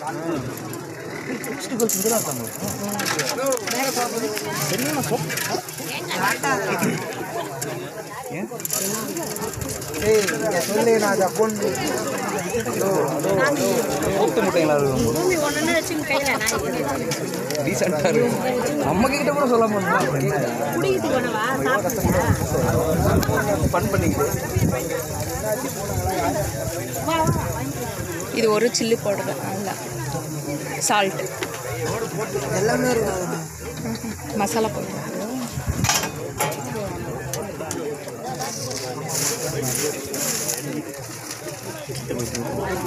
ஏய் இங்க சொல்லு நான் அதை ஃபோன் ஊத்து முட்டைங்களா இருக்கும் பூமி ஒன்று வச்சு கையில் நான் டீசெண்டாக இருக்கும் நம்ம கிட்ட கூட சொல்ல மாட்டோம் குடிக்கிட்டு போனவா சாப்பிட்டு ஃபன் பண்ணிக்கிட்டு இது ஒரு சில்லி பவுடர் நல்லா சால்ட் எல்லாமே இருக்கும் மசாலா பவுடர்